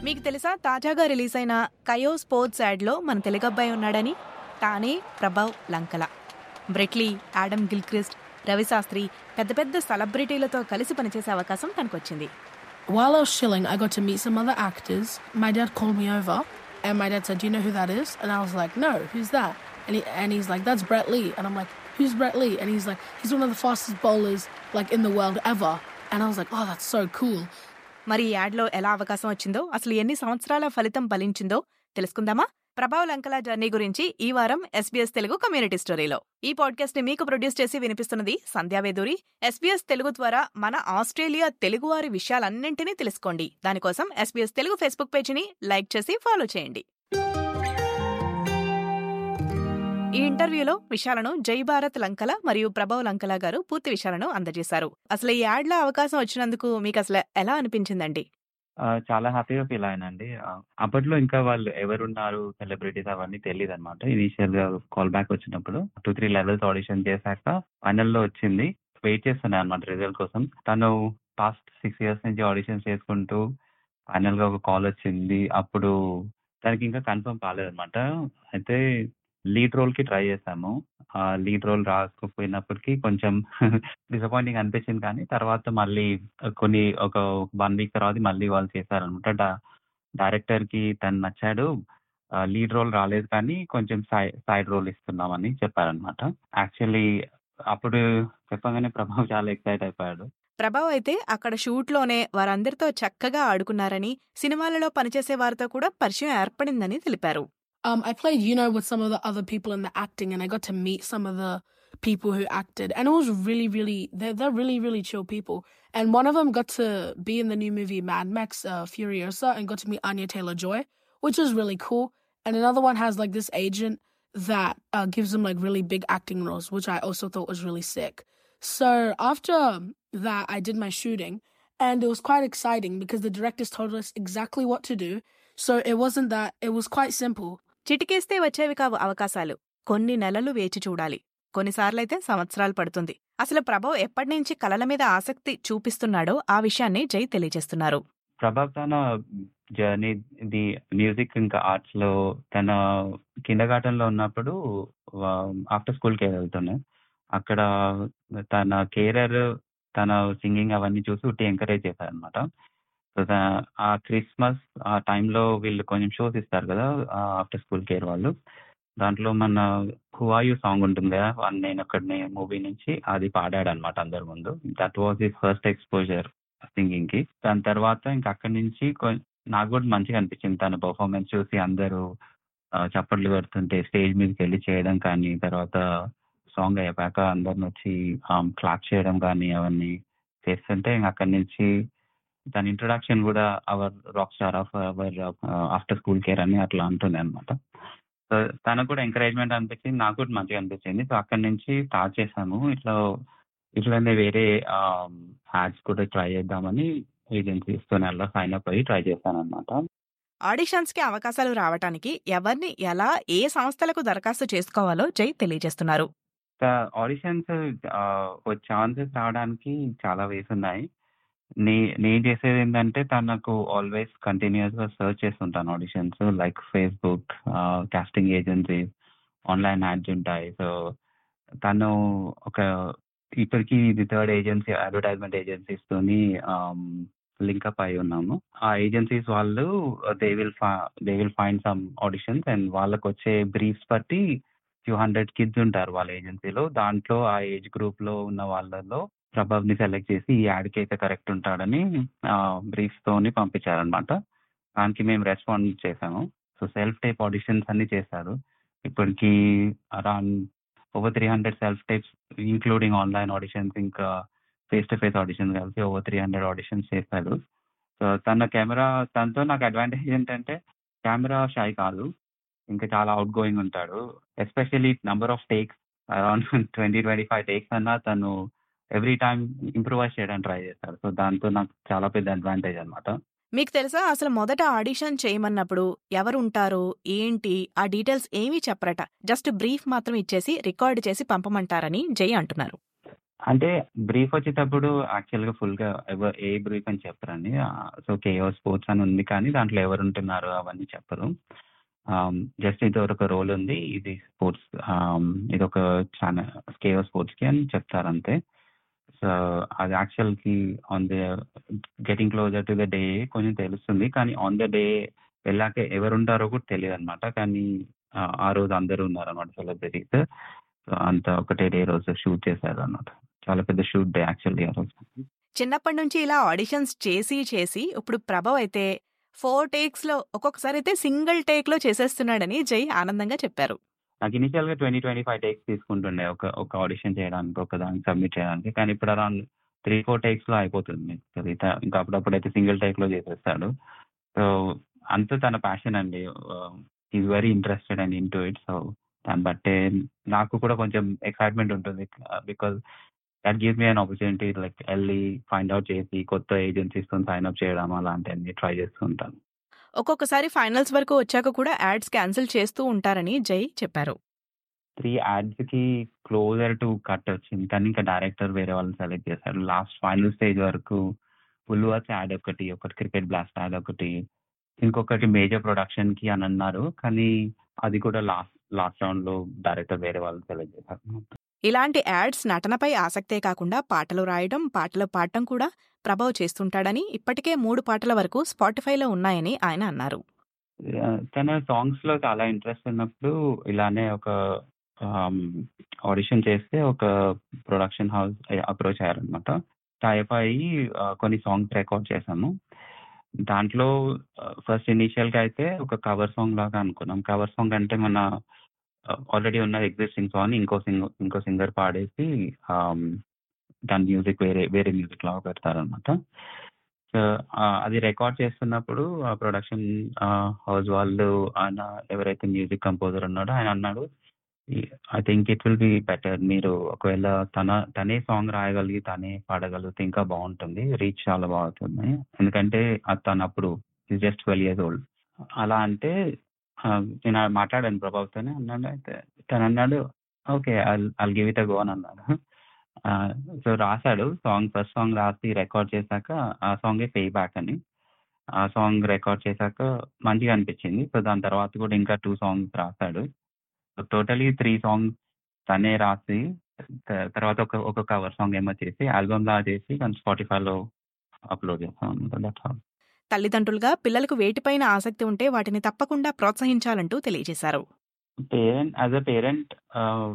మీకు తెలుసా తాజాగా రిలీజ్ అయిన కయో స్పోర్ట్స్ యాడ్లో మన తెలుగు అబ్బాయి ఉన్నాడని తానే ప్రభావ్ లంకల బ్రెట్లీ ఆడమ్ గిల్క్రిస్ట్ రవిశాస్త్రి పెద్ద పెద్ద సెలబ్రిటీలతో కలిసి పనిచేసే అవకాశం తనకొచ్చింది While I was chilling, I got to meet some other actors. My dad called me over, and my dad said, "Do you know who that is?" And I was like, "No, who's that?" And he, and he's like, "That's Brett Lee." And I'm like, "Who's Brett Lee?" And he's like, "He's one of the fastest bowlers like in the world ever." And I was like, "Oh, that's so cool." మరి ఈ యాడ్లో ఎలా అవకాశం వచ్చిందో అసలు ఎన్ని సంవత్సరాల ఫలితం ఫలించిందో తెలుసుకుందామా ప్రభావ్ లంకల జర్నీ గురించి ఈ వారం ఎస్బీఎస్ తెలుగు కమ్యూనిటీ స్టోరీలో ఈ పాడ్కాస్ట్ ని మీకు ప్రొడ్యూస్ చేసి వినిపిస్తున్నది సంధ్యావేదూరి ఎస్బీఎస్ తెలుగు ద్వారా మన ఆస్ట్రేలియా తెలుగువారి విషయాలన్నింటినీ తెలుసుకోండి దానికోసం ఎస్బీఎస్ తెలుగు ఫేస్బుక్ పేజీని లైక్ చేసి ఫాలో చేయండి ఈ ఇంటర్వ్యూలో విషయాలను జై భారత్ లంకల మరియు ప్రభావ్ లంకల గారు పూర్తి విషయాలను అందజేశారు అసలు ఈ యాడ్లో అవకాశం వచ్చినందుకు మీకు అసలు ఎలా అనిపించిందండి ఆ, చాలా హ్యాపీగా ఫీల్ అయ్యానండి ఆ, అప్పట్లో ఇంకా వాళ్ళు ఎవరున్నారు సెలబ్రిటీస్ అవన్నీ తెలియదు అనమాట ఇనీషియల్ గా కాల్ బ్యాక్ వచ్చినప్పుడు టూ త్రీ లెవెల్స్ ఆడిషన్ చేశాక ఫైనల్ లో వచ్చింది వెయిట్ చేస్తున్నాయి అనమాట రిజల్ట్ కోసం తను పాస్ట్ సిక్స్ ఇయర్స్ నుంచి ఆడిషన్స్ చేసుకుంటూ ఫైనల్ గా ఒక కాల్ వచ్చింది అప్పుడు తనకి ఇంకా కన్ఫర్మ్ కాలేదన్నమాట అయితే లీడ్ రోల్ కి ట్రై చేశాము ఆ లీడ్ రోల్ రాకపోయినప్పటికీ కొంచెం డిసప్పాయింటింగ్ అనిపించింది కానీ తర్వాత మళ్ళీ కొన్ని ఒక వన్ వీక్ తర్వాత మళ్ళీ వాళ్ళు చేశారనమాట డైరెక్టర్ కి తను నచ్చాడు లీడ్ రోల్ రాలేదు కానీ కొంచెం సైడ్ రోల్ ఇస్తున్నామని చెప్పారనమాట యాక్చువల్లీ అప్పుడు చెప్పగానే ప్రభావ్ చాలా ఎక్సైట్ అయిపోయాడు ప్రభావ్ అయితే అక్కడ షూట్లోనే వారందరితో చక్కగా ఆడుకున్నారని సినిమాలలో పనిచేసే వారితో కూడా పరిచయం ఏర్పడిందని తెలిపారు Um, I played, you know, with some of the other people in the acting, and I got to meet some of the people who acted, and it was really, really, they're, they're really, really chill people. And one of them got to be in the new movie Mad Max uh, Furiosa and got to meet Anya Taylor Joy, which was really cool. And another one has like this agent that uh, gives them like really big acting roles, which I also thought was really sick. So after that, I did my shooting, and it was quite exciting because the directors told us exactly what to do. So it wasn't that, it was quite simple. చిటికేస్తే వచ్చేవి కావు అవకాశాలు కొన్ని నెలలు వేచి చూడాలి కొన్నిసార్లైతే సంవత్సరాలు పడుతుంది అసలు ప్రభావ్ ఎప్పటినుంచి కళల మీద ఆసక్తి చూపిస్తున్నాడో ఆ విషయాన్ని జై తెలియజేస్తున్నారు ప్రభావ్ తన జర్నీ ఇది మ్యూజిక్ ఇంకా ఆర్ట్స్ లో తన కిండగాటంలో లో ఉన్నప్పుడు ఆఫ్టర్ స్కూల్ కి వెళ్తున్నాయి అక్కడ తన కెరీర్ తన సింగింగ్ అవన్నీ చూసి ఉట్టి ఎంకరేజ్ చేశారనమాట సో ఆ క్రిస్మస్ ఆ టైంలో వీళ్ళు కొంచెం షోస్ ఇస్తారు కదా ఆఫ్టర్ స్కూల్ కేర్ వాళ్ళు దాంట్లో మన హువాయు సాంగ్ ఉంటుంది కదా వన్ నేను ఒక్కడిని మూవీ నుంచి అది పాడాడు అనమాట అందరి ముందు that was his first exposure singing కి దాని తర్వాత ఇంకా అక్కడి నుంచి కొ- నాకు కూడా మంచిగా అనిపించింది తన పర్ఫార్మెన్స్ చూసి అందరూ ఆ, చప్పట్లు పెడుతుంటే స్టేజ్ మీదకి వెళ్ళి చేయడం కానీ తర్వాత సాంగ్ అయిపోయాక అందరిని వచ్చి క్లాప్ చేయడం కానీ అవన్నీ చేస్తుంటే ఇంకా అక్కడి నుంచి దాని ఇంట్రొడక్షన్ కూడా our rock star of our after school care అని అట్లా అంటుంది అనమాట సో తనకు కూడా ఎంకరేజ్మెంట్ అనిపించింది నాకు కూడా మంచిగా అనిపించింది సో అక్కడి నుంచి స్టార్ట్ చేశాము ఇట్లా ఇట్లనే వేరే యాడ్స్ కూడా ట్రై చేద్దామని ఏజెన్సీస్ తో అలా సైన్ అప్ అయ్యి ట్రై చేశాను అనమాట ఆడిషన్స్ కి అవకాశాలు రావటానికి ఎవరిని ఎలా ఏ సంస్థలకు దరఖాస్తు చేసుకోవాలో జై తెలియజేస్తున్నారు ఆడిషన్స్ ఛాన్సెస్ రావడానికి చాలా వేస్ ఉన్నాయి నే నేను చేసేది ఏంటంటే తనకు ఆల్వేస్ కంటిన్యూస్ గా సర్చ్ చేస్తుంటాను auditions like Facebook casting agencies online ads ఉంటాయి సో తను ఒక ఇప్పటికి ఇది థర్డ్ ఏజెన్సీ అడ్వర్టైజ్మెంట్ ఏజెన్సీస్ తోని లింకప్ అయి ఉన్నాము ఆ ఏజెన్సీస్ వాళ్ళు they will they will find some auditions and వాళ్ళకి వచ్చే బ్రీఫ్స్ బట్టి ఫ్యూ హండ్రెడ్ కిడ్స్ ఉంటారు వాళ్ళ ఏజెన్సీలో దాంట్లో ఆ ఏజ్ గ్రూప్ లో ఉన్న వాళ్ళలో ప్రభావ్ ని సెలెక్ట్ చేసి ఈ యాడ్ కి అయితే కరెక్ట్ ఉంటాడని బ్రీఫ్స్ తోని పంపించారనమాట దానికి మేము రెస్పాండ్ చేసాము సో సెల్ఫ్ టైప్ ఆడిషన్స్ అన్ని చేశారు ఇప్పటికి around over three hundred self tapes including online auditions ఇంకా ఫేస్ టు ఫేస్ ఆడిషన్స్ కలిసి ఓవర్ త్రీ హండ్రెడ్ ఆడిషన్స్ చేశారు సో తన కెమెరా తనతో నాకు అడ్వాంటేజ్ ఏంటంటే కెమెరా షై కాదు ఇంకా చాలా అవుట్ గోయింగ్ ఉంటాడు especially number of takes around twenty twenty five takes అన్నా తను ఎవ్రీ టైం ఇంప్రూవైజ్ చేయడానికి ట్రై చేస్తాడు సో దాంతో నాకు చాలా పెద్ద అడ్వాంటేజ్ అనమాట మీకు తెలుసా అసలు మొదట ఆడిషన్ చేయమన్నప్పుడు ఎవరు ఉంటారు ఏంటి ఆ డీటెయిల్స్ ఏమీ చెప్పరట జస్ట్ బ్రీఫ్ మాత్రం ఇచ్చేసి రికార్డ్ చేసి పంపమంటారని జై అంటున్నారు అంటే బ్రీఫ్ వచ్చేటప్పుడు యాక్చువల్‌గా ఫుల్‌గా ఎవ ఏ బ్రీఫ్ అని చెప్పరండి. ఆహ్, సో కేఓ స్పోర్ట్స్ అని ఉంది కానీ దాంట్లో ఎవరుంటున్నారు అవన్నీ చెప్పరు. ఆహ్, జస్ట్ ఇదొక రోల్ ఉంది. ఇది స్పోర్ట్స్ ఆహ్, ఇదొక ఛానెల్ కేఓ స్పోర్ట్స్‌కి అని చెప్తారంతే. సో అది యాక్చువల్‌కి on the getting closer to the day కొంచెం తెలుస్తుంది. కానీ ఆన్ ద డే వెళ్ళాక ఎవరుంటారో కూడా తెలీదనమాట. కానీ ఆహ్, ఆ రోజు అందరూ ఉన్నారనమాట సెలబ్రిటీస్. సో అంతా ఒకటే డే రోజు షూట్ చేశారనమాట. చాలా పెద్ద షూట్ డే యాక్చువల్లీ ఆ రోజు. చిన్నప్పటి నుంచి ఇలా ఆడిషన్స్ చేసి, చేసి ఇప్పుడు ప్రభవ్ అయితే 4 టేక్స్‌లో ఒక్కొక్కసారి అయితే సింగిల్ టేక్‌లో చేసేస్తున్నాడని జై ఆనందంగా చెప్పారు. నాకు ఇనీషియల్‌గా 20, 25 టేక్స్ తీసుకుంటుండే ఒక ఒక ఆడిషన్ చేయడానికి, ఒక దానికి సబ్మిట్ చేయడానికి. కానీ ఇప్పుడు అరౌండ్ 3, 4 టేక్స్‌లో అయిపోతుంది. అది త ఇంకా అప్పుడప్పుడైతే సింగిల్ టేక్‌లో చేసేస్తాడు. సో అంతా తన ప్యాషన్ అండి. Ah, he is very interested and into it. So దాన్ని బట్టే నాకు కూడా కొంచెం ఎక్సైట్‌మెంట్ ఉంటుంది. Ah, because that gives me an opportunity like ఎళ్లి ఫైండ్ ఔట్ చేసి కొత్త ఏజెన్సీస్‌తోని సైన్ అప్ చేయడం అలాంటియన్నీ ట్రై చేస్తూ ఉంటాను. ఒక్కొక్కసారి ఫైనల్స్ వరకు వచ్చాక కూడా యాడ్స్ క్యాన్సిల్ చేస్తూ ఉంటారని జై చెప్పారు. 3 యాడ్స్‌కి క్లోజర్ టు కట్ వచ్చింది. కానీ ఇంకా డైరెక్టర్ వేరే వాళ్ళని సెలెక్ట్ చేశారు. లాస్ట్ ఫైనల్ స్టేజ్ వరకు 'వుల్వర్స్' యాడ్ ఒకటి, ఒకటి 'క్రికెట్ బ్లాస్ట్' యాడ్ ఒకటి, ఇంకొకటి మేజర్ ప్రొడక్షన్‌కి అని అన్నారు. కానీ అది కూడా లాస్ట్ లాస్ట్ రౌండ్‌లో డైరెక్టర్ వేరే వాళ్ళని సెలెక్ట్ చేశారు. ఇలాంటి యాడ్స్ నటనపై ఆసక్తే కాకుండా పాటలు రాయడం, పాటలు పాడటం కూడా ప్రభవ్ చేస్తుంటాడని ఇప్పటికే 3 పాటల వరకు స్పాటిఫైలో ఉన్నాయని ఆయన అన్నారు. యాహ్! తన సాంగ్స్‌లో చాలా ఇంట్రెస్ట్ ఉన్నప్పుడు ఇలానే ఒక ఆహ్, ఆడిషన్ చేస్తే ఒక ప్రొడక్షన్ హౌస్ అప్రోచ్ అయ్యారనమాట. టైప్ అయ్యి ఆహ్, కొన్ని సాంగ్స్ రికార్డ్ చేశాము. దాంట్లో ఆహ్, ఫస్ట్ ఇనీషియల్‌గా అయితే ఒక కవర్ సాంగ్ లాగా అనుకున్నాం. కవర్ సాంగ్ అంటే మన ఆహ్, ఆల్రెడీ ఉన్న ఎగ్జిస్టింగ్ సాంగ్‌ని ఇంకో సింగ్ ఇంకో సింగర్ పాడేసి ఆహ్, దాని మ్యూజిక్ వేరే వేరే మ్యూజిక్ లాగా పెడతారనమాట. సో ఆహ్, అది రికార్డ్ చేస్తున్నప్పుడు ఆ ప్రొడక్షన్ ఆహ్, హౌస్ వాళ్ళు ఆయన ఎవరైతే మ్యూజిక్ కంపోజర్ ఉన్నాడో ఆయన అన్నాడు, "ఈ I think it will be better. మీరు ఒకవేళ తన తనే సాంగ్ రాయగలిగి, తనే పాడగలిగితే ఇంకా బావుంటుంది. రీచ్ చాలా బావుతుంది. ఎందుకంటే ఆహ్, తనప్పుడు హి జస్ట్ 12 ఇయర్స్ ఓల్డ్." అలా అంటే ఆహ్, నేను మాట్లాడాను ప్రభావ్‌తోని అన్నాడు అయితే తనన్నాడు, "okay. I'll I'll give it a go" అని అన్నాడు. ఆహ్, సో రాసాడు సాంగ్ ఫస్ట్ సాంగ్ రాసి రికార్డ్ చేశాక ఆ సాంగే 'పే బ్యాక్' అని. ఆ సాంగ్ రికార్డ్ చేశాక మంచిగా అనిపించింది. సో దాని తర్వాత కూడా ఇంకా 2 సాంగ్స్ రాసాడు. సో టోటల్లీ 3 సాంగ్స్ తనే రాసి త తర్వాత ఒక ఒక కవర్ సాంగ్ ఏమో చేసి ఆల్బమ్‌లాగా చేసి దాన్ని స్పాటిఫైలో అప్‌లోడ్ చేశామనమాట. That's all. తల్లిదండ్రులుగా పిల్లలకు వేటిపైన ఆసక్తి ఉంటే వాటిని తప్పకుండా ప్రోత్సహించాలంటూ తెలియజేశారు. పేరెంట్ యాస్ ఎ పేరెంట్ ఆహ్,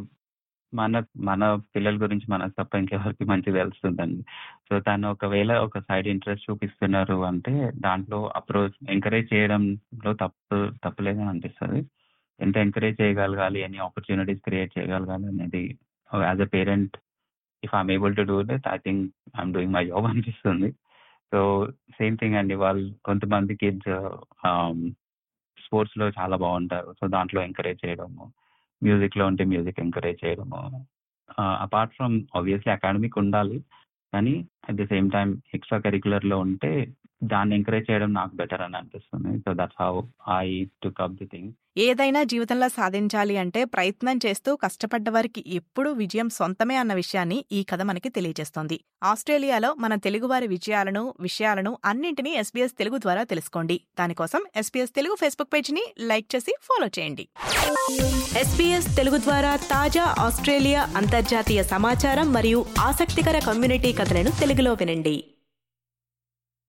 మన మన పిల్లల గురించి మనకు తప్ప ఇంకెవరికి మంచిగా తెలుస్తుందండి. సో తను ఒకవేళ ఒక సైడ్ ఇంట్రెస్ట్ చూపిస్తున్నారు అంటే దాంట్లో అప్రోచ్ ఎంకరేజ్ చేయడంలో తప్పు తప్పులేదని అనిపిస్తది. ఎంత ఎంకరేజ్ చేయగలగాలి, ఎన్ని ఆపర్చునిటీస్ క్రియేట్ చేయగలగాలి అనేది as a parent if I am able to do it I think I am doing my job అనిపిస్తుంది. సో సేమ్ థింగ్ అండి. వాళ్ళు కొంతమంది కిడ్స్ ఆహ్, స్పోర్ట్స్‌లో చాలా బావుంటారు. సో దాంట్లో ఎంకరేజ్ చేయడము, మ్యూజిక్‌లో ఉంటే మ్యూజిక్ ఎంకరేజ్ చేయడము. ఆహ్, అపార్ట్ ఫ్రమ్ ఆబ్వియస్లీ అకాడమిక్ ఉండాలి. కానీ at the same time extra కరిక్యులర్‌లో ఉంటే దాన్ని ఎంకరేజ్ చేయడం నాకు బెటర్ అని అనిపిస్తుంది. So that's how I took up the thing. ఏదైనా జీవితంలో సాధించాలి అంటే ప్రయత్నం చేస్తూ కష్టపడ్డ వారికి ఎప్పుడూ విజయం సొంతమే అన్న విషయాన్ని ఈ కథ మనకి తెలియజేస్తోంది. ఆస్ట్రేలియాలో మన తెలుగువారి విజయాలను, విషయాలను అన్నింటినీ ఎస్బీఎస్ తెలుగు ద్వారా తెలుసుకోండి. దానికోసం ఎస్బీఎస్ తెలుగు ఫేస్బుక్ పేజీని లైక్ చేసి ఫాలో చేయండి. ఎస్బీఎస్ తెలుగు ద్వారా తాజా ఆస్ట్రేలియా అంతర్జాతీయ సమాచారం మరియు ఆసక్తికర కమ్యూనిటీ కథలను తెలుగులో వినండి.